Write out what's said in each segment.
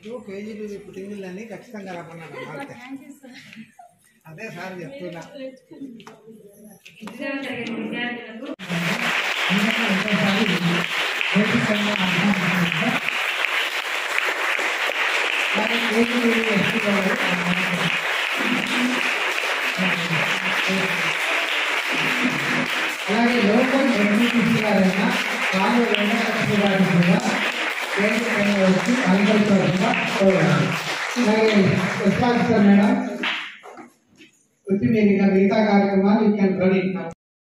నీకు కేజీబీ పుట్టినీళ్ళని ఖచ్చితంగా రమ్మన్నాను మారితే అదే సార్ చెప్తున్నా అలాగే లోకల్ ఎంపీటీసీ గారైనా వాళ్ళు వెంకటలక్ష్మి గారిని కూడా వేదిక పైన వచ్చి అలంకరించవలసిందిగా కోరాను అలాగే ఎస్ఆఫీసర్ మేడం వచ్చి మీరు ఇక మిగతా కార్యక్రమాలు you can run it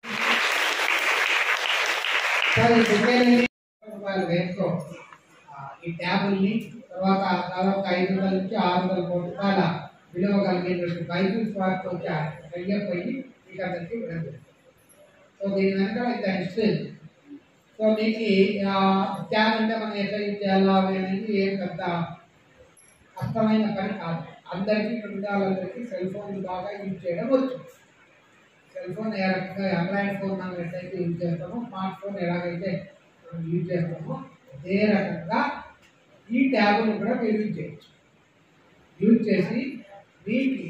sir ఈ బుక్కేలని రూపాయలు వేసుకో ఆ, ఈ ట్యాబుల్ని తర్వాత దాదాపు ఐదు వందల నుంచి ఆరు వందల కోట్ల రూపాయల విలువ కలిగినటువంటి బైబిల్స్ వారికి వచ్చి అయ్యపోయి మీకు అందరికీ ఇవ్వడం జరుగుతుంది. సో దీని వెనక ఇంత హిస్టరీ ఉంది. సో మీకు ఆ ట్యాబ్ అంటే మనం ఎట్లా యూజ్ చేయాలా అనేది ఏం పెద్ద కష్టమైన పని కాదు అందరికీ ఇక్కడ ఉండే వాళ్ళందరికీ సెల్ ఫోన్ బాగా యూజ్ చేయడం వచ్చు సెల్ ఫోన్ ఏ రకంగా ఆండ్రాయిడ్ ఫోన్ మనం ఎట్లయితే యూజ్ చేస్తామో స్మార్ట్ ఫోన్ ఎలాగైతే మనం యూజ్ చేస్తామో అదే రకంగా ఈ ట్యాబ్ను కూడా మీరు యూజ్ చేయొచ్చు యూజ్ చేసి మీకు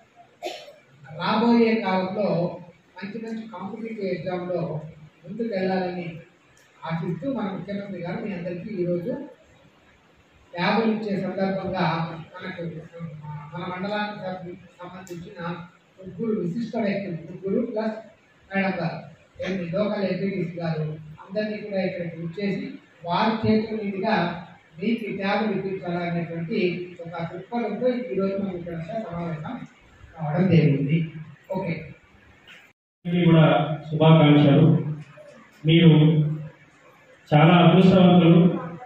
రాబోయే కాలంలో మంచి మంచి కాంపిటేటివ్ ఎగ్జామ్లో ముందుకు వెళ్ళాలని ఆశిస్తూ మన ముఖ్యమంత్రి గారు మీ అందరికీ ఈరోజు ట్యాబులు ఇచ్చే సందర్భంగా మనకు మన మండలానికి సంబంధి- సంబంధించిన ముగ్గురు విశిష్ట వ్యక్తులు ముగ్గురు ప్లస్ మేడం గారు ఎనిమిది లోకల్ ఎంపీటీసీ గారు అందరినీ కూడా ఇక్కడికి వచ్చేసి వారి చేతుల మీదుగా మీకు ఈ ట్యాబులు ఇప్పించాలనేటువంటి ఒక దృక్పథంతో ఈరోజు మనం ఇక్కడ సమావేశం కావడం జరిగింది ఓకే అందరికీ కూడా శుభాకాంక్షలు మీరు చాలా అదృష్టవంతులు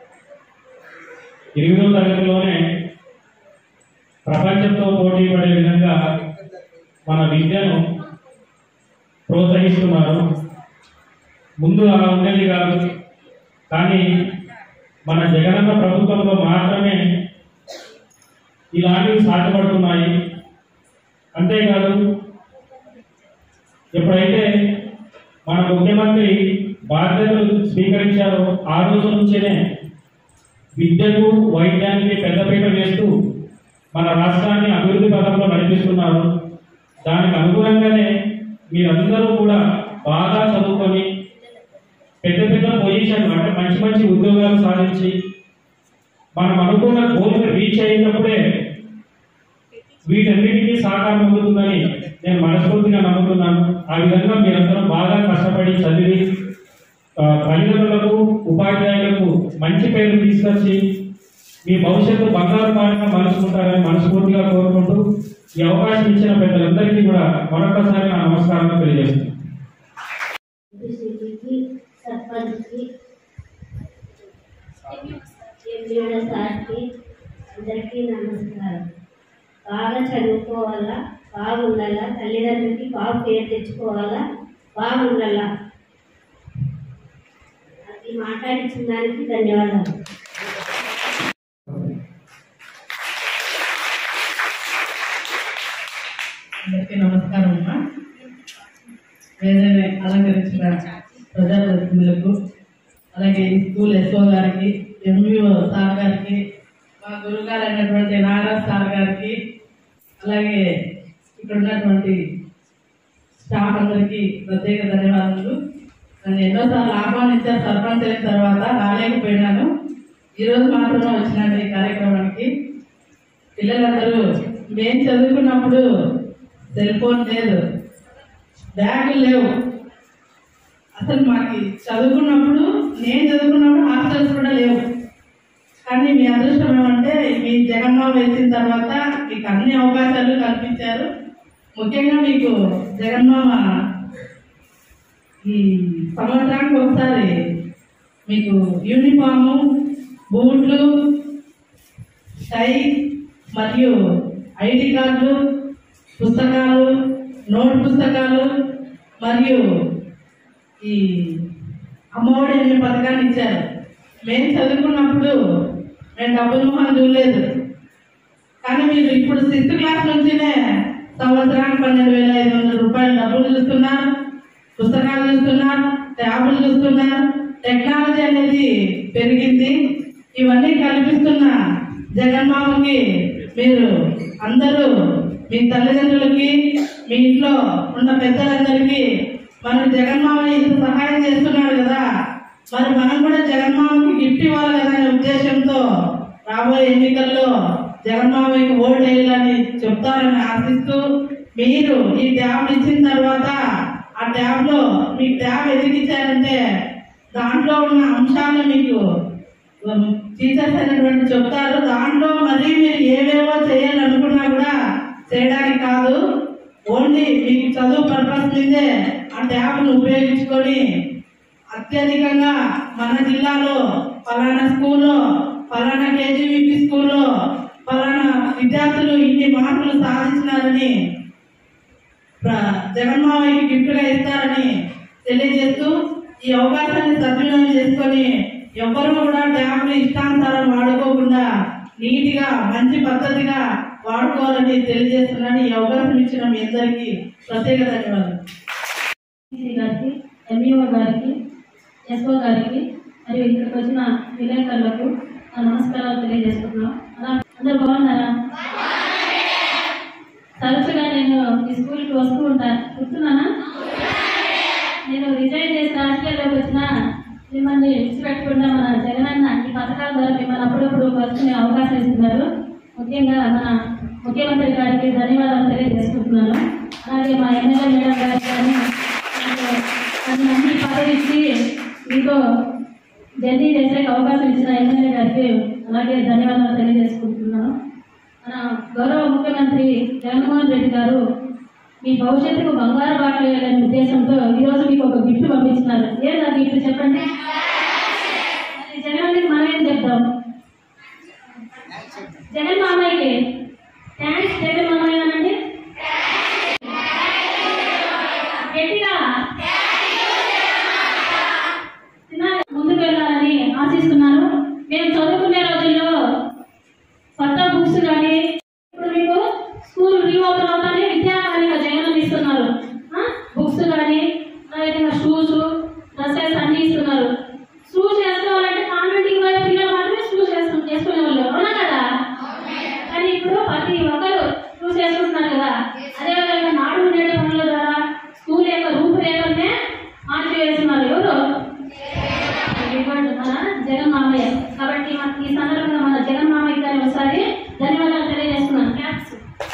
ఎనిమిదో తరగతిలోనే ప్రపంచంతో పోటీ పడే విధంగా మన విద్యను ప్రోత్సహిస్తున్నారు ముందు అలా ఉండేది కాదు కానీ మన జగనన్న ప్రభుత్వంలో మాత్రమే ఇలాంటివి సాధ్యపడుతున్నాయి అంతేకాదు ఎప్పుడైతే మన ముఖ్యమంత్రి బాధ్యతలు స్వీకరించారో ఆ రోజు నుంచేనే విద్యకు వైద్యానికి పెద్దపీట వేస్తూ మన రాష్ట్రాన్ని అభివృద్ధి పథంలో నడిపిస్తున్నారు దానికి అనుగుణంగానే మీరందరూ కూడా బాగా చదువుకొని పెద్ద పెద్ద పొజిషన్లు అంటే మంచి మంచి ఉద్యోగాలు సాధించి మనం అనుకున్న గోల్ని రీచ్ అయినప్పుడే వీటన్నిటికీ సహకారం అవుతుందని నేను మనస్ఫూర్తిగా నమ్ముతున్నాను ఆ విధంగా మీరందరూ బాగా కష్టపడి చదివి ఆ, తల్లిదండ్రులకు ఉపాధ్యాయులకు మంచి పేరు తీసుకొచ్చి మీ భవిష్యత్తు బంగారు పాటగా మలుచుకుంటారని మనస్ఫూర్తిగా కోరుకుంటూ ఈ అవకాశం ఇచ్చిన పెద్దలందరికీ కూడా మరొకసారి నా నమస్కారం తెలియజేస్తున్నాను ఎంపీసీకి సర్పంచ్కి ఎంపీఓ సార్కి అందరికీ నమస్కారం బాగా చదువుకోవాలా బాగుండాలా తల్లిదండ్రులకి బాగా పేరు తెచ్చుకోవాలా బాగుండాలా అది మాట్లాడించిన దానికి ధన్యవాదాలు అందరికీ నమస్కారం అమ్మా వేదనే అలంకరించిన ప్రజాప్రతినిధులకు అలాగే ఈ స్కూల్ ఎస్ఓ గారికి ఎంఈఓ సార్ గారికి మా గురుగారు అయినటువంటి నాగరాజ్ సార్ గారికి అలాగే ఇక్కడ ఉన్నటువంటి స్టాఫ్ అందరికీ ప్రత్యేక ధన్యవాదాలు నన్ను ఎన్నోసార్లు ఆహ్వానించారు సర్పంచ్ అయిన తర్వాత రాలేకపోయినాను ఈరోజు మాత్రమే వచ్చినాను ఈ కార్యక్రమానికి పిల్లలందరూ మేము చదువుకున్నప్పుడు సెల్ ఫోన్ లేదు బ్యాగులు లేవు అసలు మాకు చదువుకున్నప్పుడు నేను చదువుకున్నప్పుడు హాస్టల్స్ కూడా లేవు కానీ మీ అదృష్టం ఏమంటే మీ జగన్మోహన్ వేసిన తర్వాత మీకు అన్ని అవకాశాలు కల్పించారు ముఖ్యంగా మీకు జగన్మోహన్ ఈ సంవత్సరానికి ఒకసారి మీకు యూనిఫాము బూట్లు టై మరియు ఐడి కార్డులు పుస్తకాలు నోట్ పుస్తకాలు మరియు ఈ అమ్మఒడి అనే పథకాన్ని ఇచ్చారు మేము చదువుకున్నప్పుడు మేము డబ్బులు మొహం చూడలేదు కానీ మీరు ఇప్పుడు సిక్స్త్ క్లాస్ నుంచినే సంవత్సరానికి పన్నెండు వేల ఐదు వందల రూపాయలు డబ్బులు చూస్తున్నారు పుస్తకాలు చూస్తున్నారు ట్యాబులు చూస్తున్నారు టెక్నాలజీ అనేది పెరిగింది ఇవన్నీ కల్పిస్తున్న జగన్మామకి మీరు అందరూ మీ తల్లిదండ్రులకి మీ ఇంట్లో ఉన్న పెద్దలందరికీ మరి జగన్మామ ఇంత సహాయం చేస్తున్నాడు కదా మరి మనం కూడా జగన్మామకి గిఫ్ట్ ఇవ్వాలి కదా అనే ఉద్దేశంతో రాబోయే ఎన్నికల్లో జగన్మామకి ఓటు వేయాలని చెప్తారని ఆశిస్తూ మీరు ఈ ట్యాబ్ ఇచ్చిన తర్వాత ఆ ట్యాబ్ లో మీకు ట్యాబ్ ఎందుకు ఇచ్చారంటే దాంట్లో ఉన్న అంశాలను మీకు టీచర్స్ అనేటువంటి చెప్తారు దాంట్లో మరి మీరు ఏవేవో చేయాలనుకున్నా కూడా చేయడానికి కాదు ఓన్లీ మీకు చదువు పర్పస్ మీదే ఆ ట్యాబ్ను ఉపయోగించుకొని అత్యధికంగా మన జిల్లాలో ఫలానా స్కూల్లో ఫలానా కేజీవీపీ స్కూల్లో ఫలానా విద్యార్థులు ఇన్ని మార్కులు సాధించినారని ప్ర- జగన్మోహన్కి గిఫ్ట్గా ఇస్తారని తెలియజేస్తూ ఈ అవకాశాన్ని సద్వినియోగం చేసుకొని ఎవ్వరూ కూడా ట్యాబ్లు ఇష్టానుసారం వాడుకోకుండా నీట్గా మంచి పద్ధతిగా వాడుకోవాలని తెలియజేస్తున్నాను ఈ అవకాశం ఇచ్చిన మీ అందరికీ ప్రత్యేక ధన్యవాదాలు సిసి గారికి ఎంఈఓ గారికి ఎస్ఓ గారికి మరియు ఇక్కడికి వచ్చిన విలేకరులకు నా నమస్కారాలు తెలియజేస్తున్నాం అలా అందరూ బాగున్నారా తరచుగా నేను ఈ స్కూల్కి వస్తూ ఉంటాను గుర్తున్నానా నేను రిజైన్ చేసి రాజకీయాల్లోకి వచ్చిన మిమ్మల్ని విడిచిపెట్టకుండా మన జగనన్న ఈ పథకాల ద్వారా మిమ్మల్ని అప్పుడప్పుడు కలుసుకునే అవకాశం ఇస్తున్నారు ముఖ్యంగా మన ముఖ్యమంత్రి గారికి ధన్యవాదాలు తెలియజేసుకుంటున్నాను అలాగే మా ఎమ్మెల్యే మేడం గారికి కానీ నాకు నన్ను మంచి పదవి ఇచ్చి మీతో జర్నీ చేసే అవకాశం ఇచ్చిన ఎమ్మెల్యే గారికి అలాగే ధన్యవాదాలు తెలియజేసుకుంటున్నాను మన గౌరవ ముఖ్యమంత్రి జగన్మోహన్ రెడ్డి గారు మీ భవిష్యత్తుకు బంగారు బాట వేయాలనే ఉద్దేశంతో ఈరోజు మీకు ఒక గిఫ్ట్ పంపించినారు ఏదా గిఫ్ట్ చెప్పండి మరి జగన్ మనం ఏం చెప్తాం జగన్ మామయ్యకి థ్యాంక్స్ జగన్ మామయ్య అనండి గట్టిగా చిన్నగా ముందుకు వెళ్ళాలని ఆశిస్తున్నాను మేము చదువుకునే రోజుల్లో కొత్త బుక్స్ కానీ ఇప్పుడు మీకు స్కూల్ రీఓపెన్ అవుతానే విద్యాకారిక జగన్ ఇస్తున్నారు బుక్స్ కానీ అదేవిధంగా షూస్ డ్రెస్సెస్ అన్ని ఇస్తున్నారు షూస్ వేసుకోవాలంటే కాన్వెంట్కి పోయే పిల్లలు మాత్రమే షూస్ వేసుకుని వేసుకునే వాళ్ళు అవునా కదా కానీ ఇప్పుడు ప్రతి ఒక్కరు షూస్ వేసుకుంటున్నారు కదా అదేవిధంగా నాడు నేడు పనుల ద్వారా స్కూల్ యొక్క రూపురేఖలనే మార్చి వేస్తున్నారు ఎవరు ఇవ్వండి మన జగన్ మామయ్య కాబట్టి మన ఈ సందర్భంగా మన జగన్ మామయ్య గారిని ఒకసారి ధన్యవాదాలు తెలియజేస్తున్నాను క్యాప్స్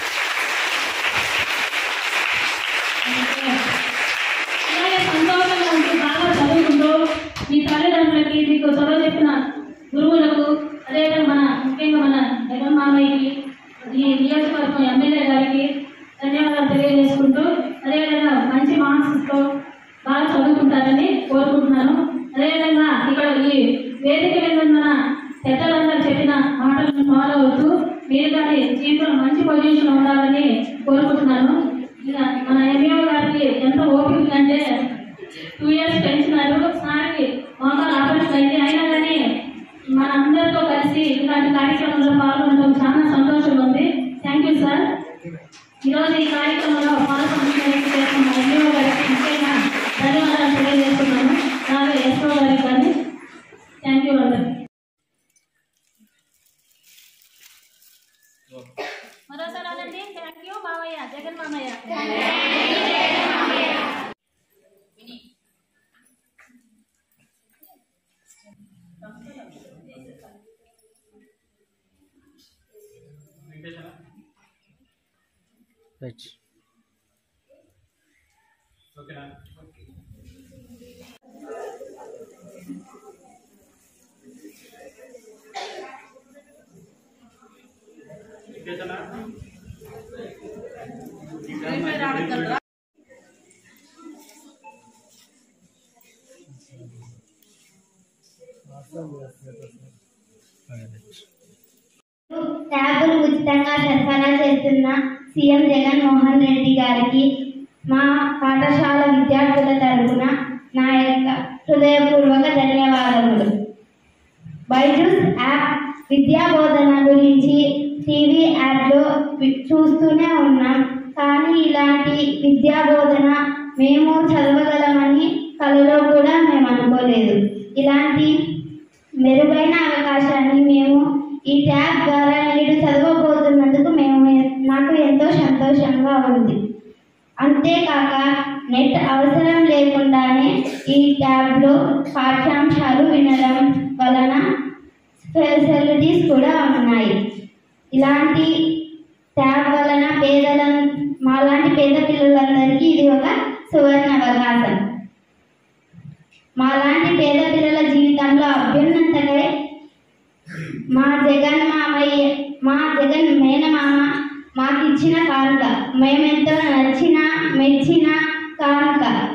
అలాగే సంతోషంగా ఉంటూ బాగా చదువుకుంటూ మీ తల్లిదండ్రులకి మీకు చదువు చెప్పిన గురువులకు అదేవిధంగా మన ముఖ్యంగా మన జగన్ మామయ్యకి ఈ నియోజకవర్గం ఎమ్మెల్యే గారికి ధన్యవాదాలు తెలియజేసుకుంటూ అదేవిధంగా మంచి మార్క్స్తో బాగా చదువుకుంటారని కోరుకుంటున్నాను అదేవిధంగా ఇక్కడ ఈ వేదిక మీద ఉన్న పెద్దలందరూ చెప్పిన మాటలను ఫాలో అవుతూ మీరు కానీ జీవితంలో మంచి పొజిషన్ ఉండాలని కోరుకుంటున్నాను ఇక మన ఎంఈఓ గారికి ఎంత ఓపిక అంటే టూ ఇయర్స్ పెంచినారు సార్కి మోకాలు ఆపరేషన్ అయింది అయినా కానీ మన అందరితో కలిసి ఇలాంటి కార్యక్రమంలో పాల్గొనడం చాలా సంతోషంగా ఉంది థ్యాంక్ యూ సార్ ఈరోజు ఈ కార్యక్రమంలో పాల్గొనడానికి చేస్తున్న ఎంఈఓ గారికి ముఖ్యంగా ధన్యవాదాలు తెలియజేస్తున్నాను అలాగే ఎస్ఓ గారికి కానీ థ్యాంక్ యూ అందరికి మరోసారి అనండి థ్యాంక్ యూ మామయ్య జగన్ మామయ్య రైట్ ఓకేనా ట్యాబులు ఉచితంగా సరఫరా చేస్తున్న సీఎం జగన్మోహన్ రెడ్డి గారికి మా పాఠశాల విద్యార్థుల తరపున నా యొక్క హృదయపూర్వక ధన్యవాదములు బైజూస్ యాప్ విద్యా బోధన గురించి టీవీ యాప్లో వి- చూస్తూనే ఉన్నాం కానీ ఇలాంటి విద్యా బోధన మేము చదవగలమని కలలో కూడా మేము అనుకోలేదు ఇలాంటి మెరుగైన అవకాశాన్ని మేము ఈ ట్యాబ్ ద్వారా ఉంది అంతేకాక నెట్ అవసరం లేకుండానే ఈ ట్యాబ్లో పాఠ్యాంశాలు వినడం వలన ఫెసిలిటీస్ కూడా ఉన్నాయి ఇలాంటి ట్యాబ్ వలన పేదల మాలాంటి పేద పిల్లలందరికీ ఇది ఒక సువర్ణ అవకాశం మాలాంటి పేద పిల్లల జీవితంలో అభ్యున్నతకై మా జగన్ మామయ్య మా జగన్ మేనమామ మాకిచ్చిన కానుక మేమెంతో నచ్చిన మెచ్చిన కానుక